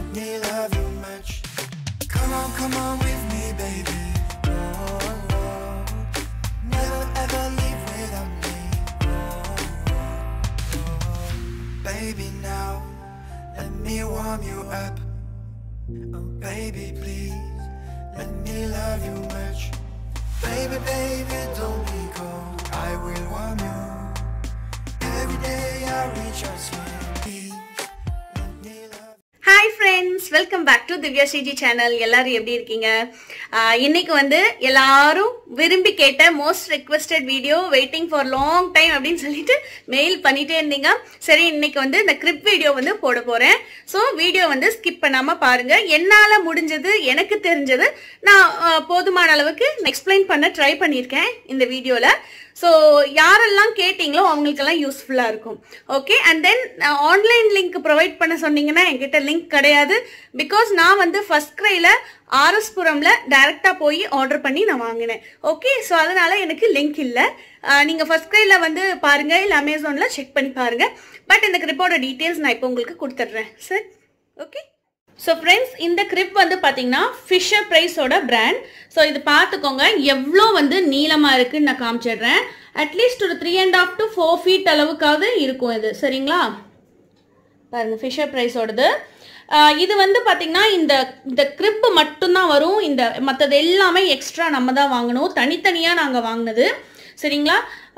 me love you much. Come on, come on with me, baby. Oh, oh. Never ever leave without me. Oh, oh, oh. Baby, now let me warm you up. Oh, baby, please let me love you much. Baby, baby, don't be cold. I will warm you. Every day I reach out to you. Please let me love hi friends welcome back to Divya Sriji channel எல்லாரும் எப்படி இருக்கீங்க ஆஹ் இன்னைக்கு வந்து எல்லாரும் விரும்பி கேட்ட most requested video waiting for long time அப்படின்னு சொல்லிட்டு மெயில் பண்ணிட்டே இருந்தீங்க சரி இன்னைக்கு வந்து இந்த கிரிப் வீடியோ வந்து போட போறேன் ஸோ வீடியோ வந்து ஸ்கிப் பண்ணாம பாருங்க என்னால முடிஞ்சது எனக்கு தெரிஞ்சது நான் ஆஹ் போதுமான அளவுக்கு எக்ஸ்பிளைன் பண்ண ட்ரை பண்ணியிருக்கேன் இந்த வீடியோல ஸோ யாரெல்லாம் கேட்டிங்களோ அவங்களுக்கெல்லாம் யூஸ்ஃபுல்லாக இருக்கும் okay and then online link provide பண்ண சொன்னீங்கன்னா என்கிட்ட லிங்க் கிடையாது பிகாஸ் நான் வந்து ஃபர்ஸ்ட் க்ரைல ஆர்எஸ்புரம்ல டைரெக்டாக போய் ஆர்டர் பண்ணி நான் வாங்கினேன் ஓகே ஸோ அதனால எனக்கு லிங்க் இல்லை நீங்கள் ஃபர்ஸ்ட் க்ரைல வந்து பாருங்க இல்லை அமேசானில் செக் பண்ணி பாருங்க பட் இந்த கிரிப்போட டீட்டெயில்ஸ் நான் இப்போ உங்களுக்கு கொடுத்துட்றேன் சார் ஓகே ஸோ ஃப்ரெண்ட்ஸ் இந்த கிரிப் வந்து பார்த்தீங்கன்னா ஃபிஷர் ப்ரைஸோட பிராண்ட் ஸோ இது பார்த்துக்கோங்க எவ்வளோ வந்து நீளமாக இருக்குன்னு நான் காமிச்சிடுறேன் அட்லீஸ்ட் ஒரு three and half to four feet அளவுக்காவது இருக்கும் இது சரிங்களா பாருங்க ஃபிஷர் ப்ரைஸோடது இது வந்து பார்த்தீங்கன்னா இந்த இந்த கிரிப்பு மட்டும்தான் வரும் இந்த மற்றது எல்லாமே எக்ஸ்ட்ரா நம்ம தான் வாங்கணும் தனித்தனியாக நாங்கள் வாங்கினது சரிங்களா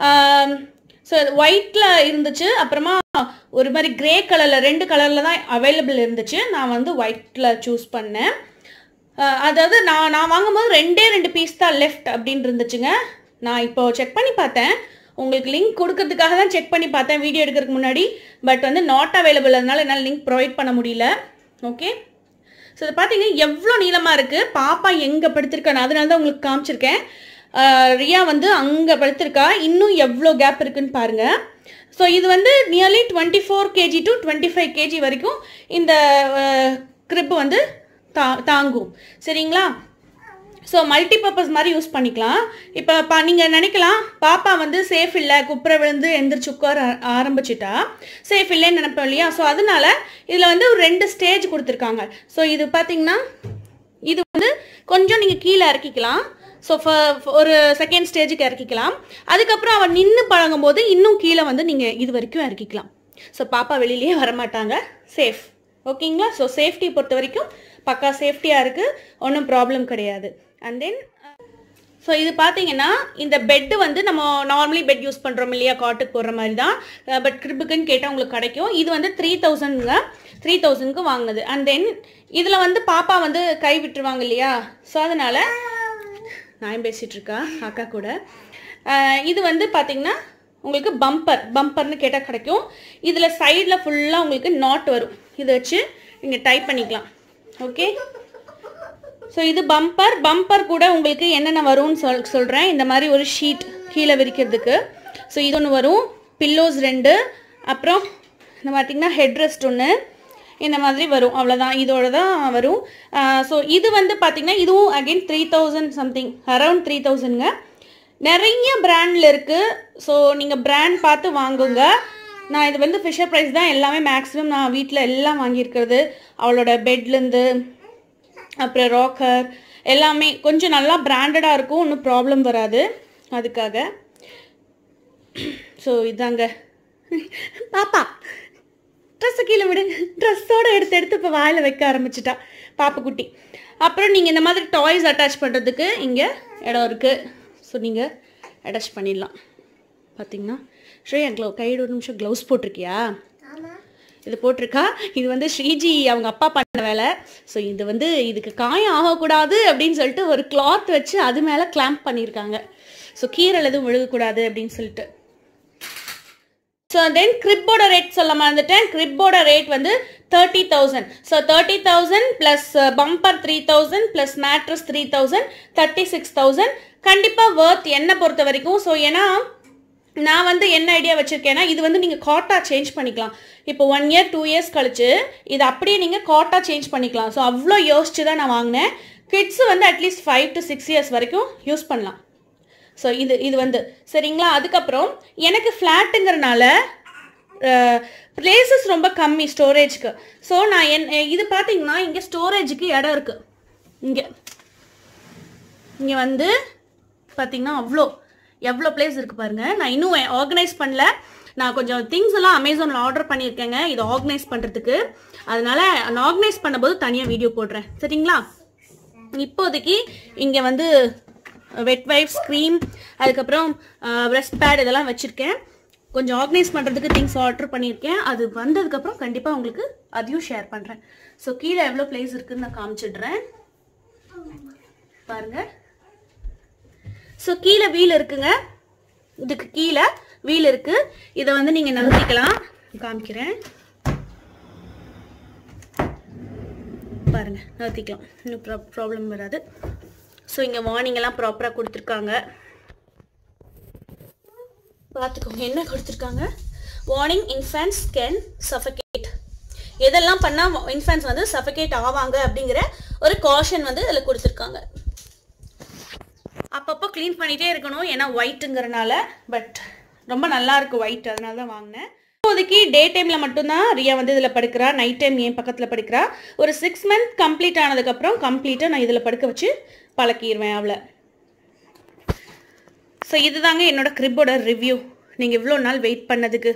ஸோ ஒயிட்டில் இருந்துச்சு அப்புறமா ஒரு மாதிரி கிரே கலரில் ரெண்டு கலரில் தான் அவைலபிள் இருந்துச்சு நான் வந்து ஒயிட்டில் சூஸ் பண்ணேன் அஹ் அதாவது நான் நான் வாங்கும்போது ரெண்டே ரெண்டு பீஸ் தான் லெஃப்ட் அப்படின்னு இருந்துச்சுங்க நான் இப்போ செக் பண்ணி பார்த்தேன் உங்களுக்கு லிங்க் கொடுக்கறதுக்காக தான் செக் பண்ணி பார்த்தேன் வீடியோ எடுக்கிறதுக்கு முன்னாடி பட் வந்து நாட் அவைலபிள் அதனால என்னால் லிங்க் ப்ரொவைட் பண்ண முடியல ஓகே ஸோ இது பார்த்தீங்கன்னா எவ்வளோ நீளமாக இருக்குது பாப்பா எங்கே படுத்திருக்கா நான் அதனால தான் உங்களுக்கு காமிச்சிருக்கேன் அஹ் ரியா வந்து அங்கே படுத்திருக்கா இன்னும் எவ்வளோ கேப் இருக்குன்னு பாருங்கள் ஸோ இது வந்து nearly twenty four KG to twenty five KG வரைக்கும் இந்த கிரிப் வந்து தா தாங்கும் சரிங்களா ஸோ மல்டிபர்பஸ் மாதிரி யூஸ் பண்ணிக்கலாம் இப்போ பா நீங்கள் நினைக்கலாம் பாப்பா வந்து சேஃப் இல்லை குப்புற விழுந்து எந்திரிச்சு உட்கார ஆ- ஆரம்பிச்சிட்டா சேஃப் இல்லைன்னு நினைப்போம் இல்லையா ஸோ அதனால இதில் வந்து ஒரு ரெண்டு ஸ்டேஜ் கொடுத்துருக்காங்க ஸோ இது பார்த்தீங்கன்னா இது வந்து கொஞ்சம் நீங்கள் கீழே இறக்கிக்கலாம் ஸோ ஒரு செகண்ட் ஸ்டேஜுக்கு இறக்கிக்கலாம் அதுக்கப்புறம் அவன் நின்று பழகும்போது இன்னும் கீழே வந்து நீங்கள் இது வரைக்கும் இறக்கிக்கலாம் ஸோ பாப்பா வெளியிலேயே வரமாட்டாங்க சேஃப் ஓகேங்களா ஸோ சேஃப்டி பொறுத்த வரைக்கும் பக்கா சேஃப்டியாக இருக்குது ஒன்றும் ப்ராப்ளம் கிடையாது அண்ட் தென் ஸோ இது பார்த்தீங்கன்னா இந்த பெட்டு வந்து நம்ம நார்மலி பெட் யூஸ் பண்ணுறோம் இல்லையா காட்டுக்கு போடுற மாதிரி தான் பட் கிரிப்புக்குன்னு கேட்டால் உங்களுக்கு கிடைக்கும் இது வந்து த்ரீ தௌசண்ட்ங்க த்ரீ தௌசண்ட்க்கு வாங்கினது அண்ட் தென் இதில் வந்து பாப்பா வந்து கை விட்டுருவாங்க இல்லையா ஸோ அதனால் நான் பேசிகிட்டு இருக்கா அக்கா கூட அஹ் இது வந்து பார்த்தீங்கன்னா உங்களுக்கு பம்பர் பம்பர்னு கேட்டால் கிடைக்கும் இதில் சைடில் ஃபுல்லாக உங்களுக்கு நாட் வரும் இதை வச்சு நீங்கள் டைப் பண்ணிக்கலாம் ஓகே ஸோ இது பம்பர் பம்பர் கூட உங்களுக்கு என்னென்ன வரும்னு சொல் சொல்கிறேன் இந்த மாதிரி ஒரு ஷீட் கீழே விரிக்கிறதுக்கு ஸோ இது ஒன்று வரும் பில்லோஸ் ரெண்டு அப்புறம் இந்த பார்த்தீங்கன்னா ஹெட் ரெஸ்ட் ஒன்று இந்த மாதிரி வரும் அவ்வளோதான் இதோட தான் வரும் ஸோ இது வந்து பார்த்தீங்கன்னா இதுவும் again three thousand something around three தௌசண்ட்ங்க நிறைய பிராண்டில் இருக்குது ஸோ நீங்கள் பிராண்ட் பார்த்து வாங்குங்க நான் இது வந்து ஃபிஷர் ப்ரைஸ் தான் எல்லாமே மேக்ஸிமம் நான் வீட்டில் எல்லாம் வாங்கியிருக்கிறது அவளோட பெட்லேருந்து அப்புறம் ராக்கர் எல்லாமே கொஞ்சம் நல்லா பிராண்டடாக இருக்கும் ஒன்றும் ப்ராப்ளம் வராது அதுக்காக ஸோ இதாங்க பாப்பா ட்ரெஸ்ஸை கீழே விடு ட்ரெஸ்ஸோட எடுத்து எடுத்து இப்போ வாயில் வைக்க ஆரம்பிச்சிட்டா பாப்புக்குட்டி அப்புறம் நீங்கள் இந்த மாதிரி டாய்ஸ் அட்டாச் பண்ணுறதுக்கு இங்கே இடம் இருக்குது ஸோ நீங்கள் அட்டாச் பண்ணிடலாம் பார்த்தீங்கன்னா ஸ்ரேயா க்ளோ கையோட ஒரு நிமிஷம் க்ளவுஸ் போட்டிருக்கியா இது போட்டிருக்கா இது வந்து ஸ்ரீஜி அவங்க அப்பா பண்ண வேலை ஸோ இது வந்து இதுக்கு காயம் ஆகக்கூடாது அப்படின்னு சொல்லிட்டு ஒரு கிளாத் வச்சு அது மேலே கிளாம்ப் பண்ணியிருக்காங்க ஸோ கீரல் எதுவும் விழுகக்கூடாது அப்படின்னு சொல்லிட்டு ஸோ தென் கிரிப்போட ரேட் சொல்ல மறந்துட்டேன் கிரிப்போட ரேட் வந்து thirty thousand so thirty thousand plus bumper three thousand plus mattress three thousand thirty six thousand கண்டிப்பாக ஒர்த் என்னை பொறுத்த வரைக்கும் ஸோ ஏன்னா நான் வந்து என்ன ஐடியா வச்சுருக்கேன்னா இது வந்து நீங்கள் காட்டா சேஞ்ச் பண்ணிக்கலாம் இப்போ ஒன் இயர் டூ இயர்ஸ் கழிச்சு இது அப்படியே நீங்கள் காட்டா சேஞ்ச் பண்ணிக்கலாம் ஸோ அவ்வளோ யோசிச்சு தான் நான் வாங்கினேன் கிட்ஸ் வந்து at least five to six years வரைக்கும் யூஸ் பண்ணலாம் ஸோ இது இது வந்து சரிங்களா அதுக்கப்புறம் எனக்கு ஃப்ளாட்டுங்கிறனால பிளேசஸ் ரொம்ப கம்மி ஸ்டோரேஜ்க்கு ஸோ நான் என் இது பார்த்தீங்கன்னா இங்கே ஸ்டோரேஜுக்கு இடம் இருக்குது இங்கே இங்கே வந்து பார்த்தீங்கன்னா அவ்வளோ எவ்வளோ பிளேஸ் இருக்குது பாருங்கள் நான் இன்னும் ஆர்கனைஸ் பண்ணல நான் கொஞ்சம் திங்ஸ் எல்லாம் அமேசானில் ஆர்டர் பண்ணியிருக்கேங்க இதை ஆர்கனைஸ் பண்ணுறதுக்கு அதனால நான் ஆர்கனைஸ் பண்ணும்போது தனியாக வீடியோ போடுறேன் சரிங்களா இப்போதைக்கு இங்கே வந்து வெட் வைப்ஸ் க்ரீம் அதுக்கப்புறம் ப்ரெஸ்ட் பேட் இதெல்லாம் வச்சுருக்கேன் கொஞ்சம் ஆர்கனைஸ் பண்ணுறதுக்கு திங்ஸ் ஆர்டர் பண்ணியிருக்கேன் அது வந்ததுக்கப்புறம் கண்டிப்பாக உங்களுக்கு அதையும் ஷேர் பண்ணுறேன் ஸோ கீழே எவ்வளோ பிளேஸ் இருக்குன்னு நான் காமிச்சிடுறேன் பாருங்க ஸோ கீழே வீல் இருக்குங்க இதுக்கு கீழே வீல் இருக்கு இதை வந்து நீங்கள் நகர்த்திக்கலாம் காமிக்கிறேன் பாருங்க நகர்த்திக்கலாம் இன்னும் ப்ராப்ளம் வராது ஸோ இங்கே வார்னிங் எல்லாம் ப்ராப்பராக கொடுத்துருக்காங்க பார்த்துக்கோங்க என்ன கொடுத்துருக்காங்க வார்னிங் இன்ஃபேன்ஸ் கேன் சஃபகேட் எதெல்லாம் பண்ணால் இன்ஃபேன்ஸ் வந்து சஃபகேட் ஆவாங்க அப்படிங்கிற ஒரு காஷன் வந்து இதில் கொடுத்துருக்காங்க அப்பப்போ க்ளீன் பண்ணிகிட்டே இருக்கணும் ஏன்னா ஒயிட்டுங்கிறனால பட் ரொம்ப நல்லா இருக்கு ஒயிட் அதனால தான் வாங்கினேன் இப்போதைக்கு டே டைமில் மட்டும்தான் ரியா வந்து இதில் படுக்கிறா நைட் டைம் என் பக்கத்தில் படுக்கிறா ஒரு சிக்ஸ் மந்த் கம்ப்ளீட் ஆனதுக்கப்புறம் கம்ப்ளீட்டாக நான் இதில் படுக்க வச்சு பழக்கிடுவேன் அவளை ஸோ இதுதாங்க என்னோட கிரிப்போட ரிவ்யூ நீங்கள் இவ்வளோ நாள் வெயிட் பண்ணதுக்கு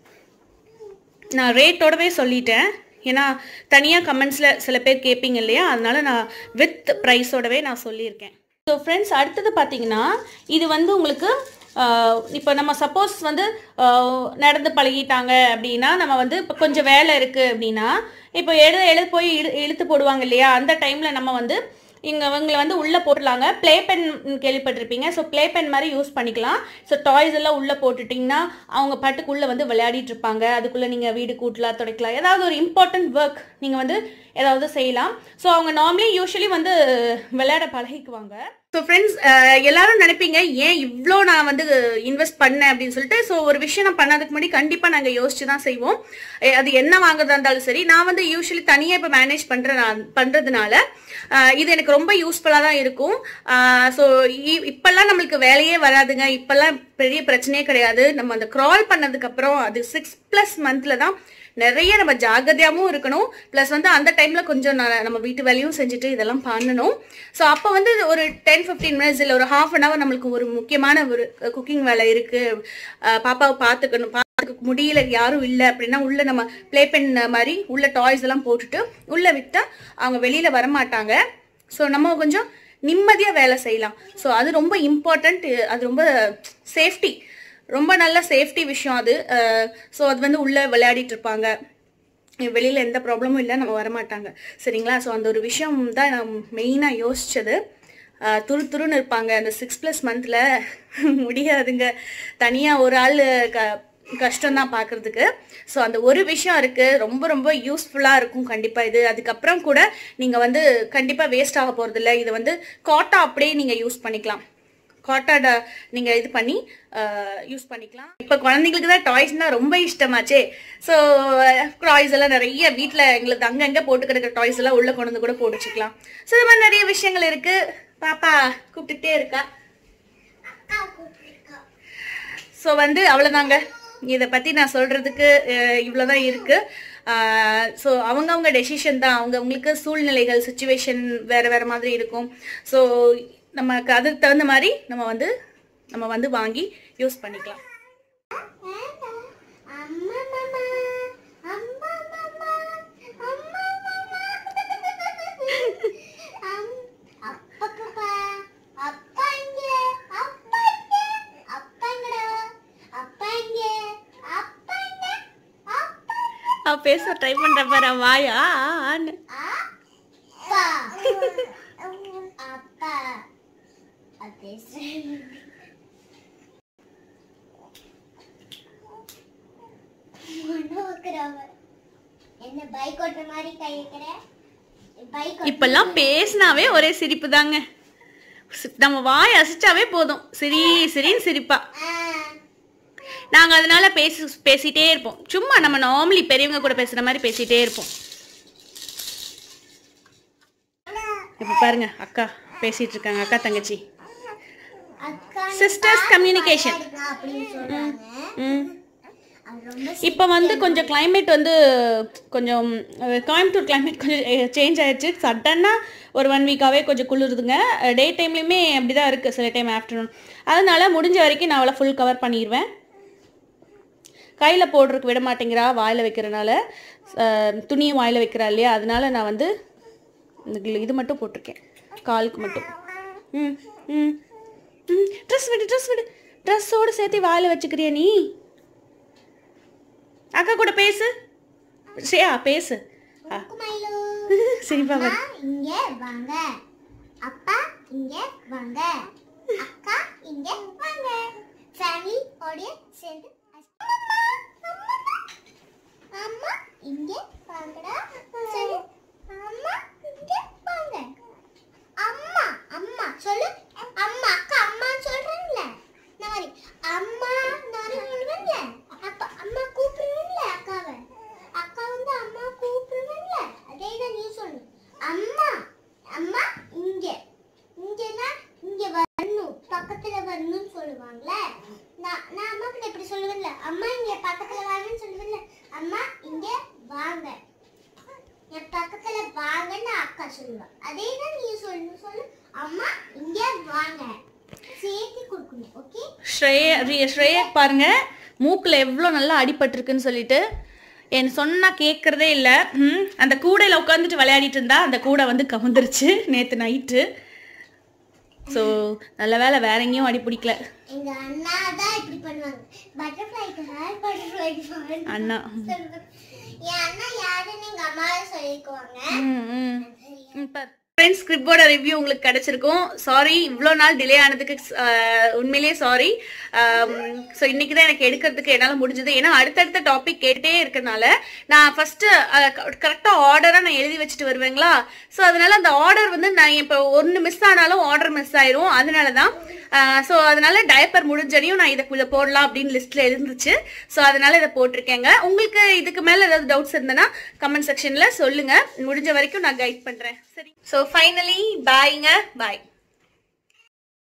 நான் ரேட்டோடவே சொல்லிட்டேன் ஏன்னா தனியாக கமெண்ட்ஸில் சில பேர் கேட்பீங்க இல்லையா அதனால நான் வித் ப்ரைஸோடவே நான் சொல்லியிருக்கேன் ஸோ ஃப்ரெண்ட்ஸ் அடுத்தது பார்த்தீங்கன்னா இது வந்து உங்களுக்கு இப்போ நம்ம சப்போஸ் வந்து ஆஹ், நடந்து பழகிட்டாங்க அப்படின்னா நம்ம வந்து இப்போ கொஞ்சம் வேலை இருக்குது அப்படின்னா இப்போ எழுத எழுத போய் இழு இழுத்து போடுவாங்க இல்லையா அந்த டைமில் நம்ம வந்து இங்கே அவங்களை வந்து உள்ளே போட்டுடலாங்க ப்ளே பென் கேள்விப்பட்டிருப்பீங்க ஸோ ப்ளே பென் மாதிரி யூஸ் பண்ணிக்கலாம் ஸோ டாய்ஸ் எல்லாம் உள்ளே போட்டுட்டிங்கன்னா அவங்க பாட்டுக்குள்ளே வந்து விளையாடிட்டு இருப்பாங்க அதுக்குள்ளே நீங்கள் வீடு கூட்டலாம் துடைக்கலாம் ஏதாவது ஒரு இம்பார்ட்டன்ட் ஒர்க் நீங்கள் வந்து ஏதாவது செய்யலாம் ஸோ அவங்க நார்மலி யூஸ்வலி வந்து விளையாட பழகிக்குவாங்க ஸோ ஃப்ரெண்ட்ஸ் எல்லாரும் நினைப்பீங்க ஏன் இவ்வளோ நான் வந்து இன்வெஸ்ட் பண்ணேன் அப்படின்னு சொல்லிட்டு ஸோ ஒரு விஷயம் நான் பண்ணதுக்கு முன்னாடி கண்டிப்பாக நாங்கள் யோசிச்சு தான் செய்வோம் அஹ் அது என்ன வாங்குறதா இருந்தாலும் சரி நான் வந்து யூஸ்வலி தனியாக இப்போ மேனேஜ் பண்ணுற பண்ணுறதுனால இது எனக்கு ரொம்ப யூஸ்ஃபுல்லாக தான் இருக்கும் ஸோ இப்போல்லாம் நம்மளுக்கு வேலையே வராதுங்க இப்போல்லாம் பெரிய பிரச்சனையே கிடையாது நம்ம அந்த க்ரால் பண்ணதுக்கப்புறம் அது சிக்ஸ் ப்ளஸ் மந்த்தில் தான் நிறைய நம்ம ஜாகிரதையாகவும் இருக்கணும் ப்ளஸ் வந்து அந்த டைமில் கொஞ்சம் ந- நம்ம வீட்டு வேலையும் செஞ்சுட்டு இதெல்லாம் பண்ணணும் ஸோ அப்போ வந்து ஒரு டென் ஃபிஃப்டீன் மினிட்ஸ் இல்லை ஒரு ஹாஃப் அன் ஹவர் நம்மளுக்கு ஒரு முக்கியமான ஒரு குக்கிங் வேலை இருக்குது பாப்பாவை பார்த்துக்கணும் பார்த்துக்க முடியல யாரும் இல்லை அப்படின்னா உள்ள நம்ம ப்ளே பென் மாதிரி உள்ள டாய்ஸ் எல்லாம் போட்டுட்டு உள்ளே விட்டா அவங்க வெளியில் வரமாட்டாங்க ஸோ நம்ம கொஞ்சம் நிம்மதியாக வேலை செய்யலாம் ஸோ அது ரொம்ப இம்பார்ட்டண்ட் அது ரொம்ப சேஃப்டி ரொம்ப நல்ல சேஃப்டி விஷயம் அது ஸோ அது வந்து உள்ளே விளையாடிட்டு இருப்பாங்க வெளியில் எந்த ப்ராப்ளமும் இல்லை நம்ம வரமாட்டாங்க சரிங்களா ஸோ அந்த ஒரு விஷயம் தான் நான் மெயினாக யோசிச்சது அஹ், துரு துருன்னு இருப்பாங்க அந்த சிக்ஸ் ப்ளஸ் மந்தில் முடியாதுங்க தனியாக ஒரு ஆள் க கஷ்டம்தான் பார்க்குறதுக்கு ஸோ அந்த ஒரு விஷயம் இருக்குது ரொம்ப ரொம்ப யூஸ்ஃபுல்லாக இருக்கும் கண்டிப்பாக இது அதுக்கப்புறம் கூட நீங்கள் வந்து கண்டிப்பாக வேஸ்ட் ஆக போகிறதில்ல இதை வந்து காட்டா அப்படியே நீங்கள் யூஸ் பண்ணிக்கலாம் காட்டாட நீங்க இது பண்ணி யூஸ் பண்ணிக்கலாம் இப்போ குழந்தைங்களுக்கு தான் டாய்ஸ்னா ரொம்ப இஷ்டமாச்சே ஸோ டாய்ஸ் எல்லாம் நிறைய வீட்டில் எங்களுக்கு அங்கங்கே போட்டு கிடக்கிற டாய்ஸ் எல்லாம் உள்ள கொண்டு வந்து கூட போட்டு வச்சுக்கலாம் ஸோ இது மாதிரி நிறைய விஷயங்கள் இருக்கு பாப்பா கூப்பிட்டுட்டே இருக்கா ஸோ வந்து அவ்வளோதாங்க இதை பற்றி நான் சொல்கிறதுக்கு இவ்வளோதான் இருக்குது ஸோ அவங்கவுங்க டெசிஷன் தான் அவங்கவுங்களுக்கு சூழ்நிலைகள் சுச்சுவேஷன் வேறு வேறு மாதிரி இருக்கும் ஸோ நமக்கு அதுக்கு தகுந்த மாதிரி நம்ம வந்து நம்ம வந்து வாங்கி யூஸ் பண்ணிக்கலாம் அம்மா மாமா அம்மா மாமா அம்மா மாமா அம் அப்பா பாப்பா அப்பா இங்க அப்பா இங்க அப்பா இங்கடா அப்பா இங்க அப்பா இங்க அப்பா அவ பேச ட்ரை பண்ணுற பாரு அவ வாயா ஆன்னு அப்பா அப்பா அது என்ன பைக் ஓட்டுற மாதிரி கை வைக்கிற பைக் இப்பெல்லாம் பேசினாவே ஒரே சிரிப்பு தாங்க நம்ம வாய் அசைச்சாவே போதும் சிரி சிரின்னு சிரிப்பா நாங்க அதனால பேசி பேசிட்டே இருப்போம் சும்மா நம்ம நார்மலி பெரியவங்க கூட பேசுற மாதிரி பேசிட்டே இருப்போம் இப்ப பாருங்க அக்கா பேசிட்டு இருக்காங்க அக்கா தங்கச்சி அக்கா சிஸ்டர்ஸ் கம்யூனிகேஷன் அப்படின்னு சொல்றாங்க ம் அது ரொம்ப இப்போ வந்து கொஞ்சம் climate வந்து கொஞ்சம் அஹ், கோயம்புத்தூர் climate கொஞ்சம் சேஞ்ச் ஆயிடுச்சு சடனாக ஒரு ஒன் வீக்காகவே கொஞ்சம் குளிருதுங்க டே டைம்லேயுமே அப்படி தான் இருக்குது சில டைம் ஆஃப்டர்நூன் அதனால முடிஞ்ச வரைக்கும் நான் அவளை ஃபுல் கவர் பண்ணிடுவேன் கையில் போடுறதுக்கு விட மாட்டேங்கிறா வாயில் வைக்கிறனால அஹ், துணியும் வாயில் வைக்கிறா இல்லையா அதனால நான் வந்து இந்த கிளி- இது மட்டும் போட்டிருக்கேன் காலுக்கு மட்டும் ம் ம் ம் ட்ரெஸ் விடு ட்ரெஸ் விடு ட்ரெஸ்ஸோடு சேர்த்து வாயில் வச்சுக்கிறியா நீ அக்கா கூட பேசு சரியா பேசு ஆ, குமைலு சரி பாப்பா அம்மா இங்க வாங்க அப்பா இங்க வாங்க அக்கா இங்க வாங்க ஃபேமிலி ஓடிய சேர்ந்து அம்மா அம்மா அம்மா இங்க வாங்கடா சொல்லு அம்மா இங்க வாங்க அம்மா அம்மா சொல்லு அம்மா அக்கா அம்மா சொல்றேன்ல இந்த மாதிரி அம்மா நான் சொல்றேன்ல அப்ப அம்மா கூப்பிடுவேன்ல அக்காவை அக்கா வந்து அம்மா கூப்பிடுவேன்ல அதே தான் நீ சொல்லு அம்மா அம்மா இங்க இங்கன்னா இங்க வரணும் பக்கத்துல வரணும்னு சொல்லுவாங்கல்ல நான் நான் அம்மா கிட்ட இப்படி சொல்லுவேன்ல அம்மா இங்க பக்கத்துல வாங்கன்னு சொல்லுவேன்ல அம்மா இங்க வாங்க என் பக்கத்துல வாங்கன்னு அக்கா சொல்லுவா அதே தான் நீ சொல்லு சொல்லு அம்மா இங்க வாங்க சேர்த்து கொடுக்கணும் ஓகே ஸ்ரேய ரி- ஸ்ரேயா பாருங்க மூக்கில் எவ்வளோ நல்லா அடிபட்டிருக்குன்னு சொல்லிட்டு என் சொன்னா கேட்குறதே இல்லை ம் அந்த கூடையில் உட்காந்துட்டு விளையாடிட்டு இருந்தா அந்த கூடை வந்து கவுந்துருச்சு நேற்று நைட்டு ஸோ நல்ல வேலை வேற எங்கேயும் அடி பிடிக்கல எங்க அண்ணா தான் இப்படி பண்ணுவாங்க பட்டர்ஃப்ளைக்கு ஹேர் பட்டர்ஃப்ளைக்கு அண்ணா என் அண்ணா யாருன்னு எங்க அம்மா சொல்லிக்குவாங்க ம் ம் ஃப்ரெண்ட்ஸ் ஸ்கிரிப்டோட ரிவ்யூ உங்களுக்கு கிடைச்சிருக்கும் சாரி இவ்வளோ நாள் டிலே ஆனதுக்கு அஹ், உண்மையிலேயே சாரி ஸோ இன்னைக்கு தான் எனக்கு எடுக்கிறதுக்கு என்னால் முடிஞ்சது ஏன்னா அடுத்தடுத்த டாபிக் கேட்டே இருக்கறனால நான் ஃபர்ஸ்ட் கரெக்டாக ஆர்டராக நான் எழுதி வச்சுட்டு வருவேங்களா ஸோ அதனால அந்த ஆர்டர் வந்து நான் இப்போ ஒன்று மிஸ் ஆனாலும் ஆர்டர் மிஸ் ஆயிரும் அதனால தான் ஸோ அதனால டயப்பர் முடிஞ்சடையும் நான் இதை இதை போடலாம் அப்படின்னு லிஸ்ட்ல இருந்துச்சு ஸோ அதனால இதை போட்டிருக்கேங்க உங்களுக்கு இதுக்கு மேல ஏதாவது டவுட்ஸ் இருந்தனா கமெண்ட் செக்ஷன்ல சொல்லுங்க முடிஞ்ச வரைக்கும் நான் கைட் பண்றேன் சரி ஸோ ஃபைனலி பாய்ங்க பாய்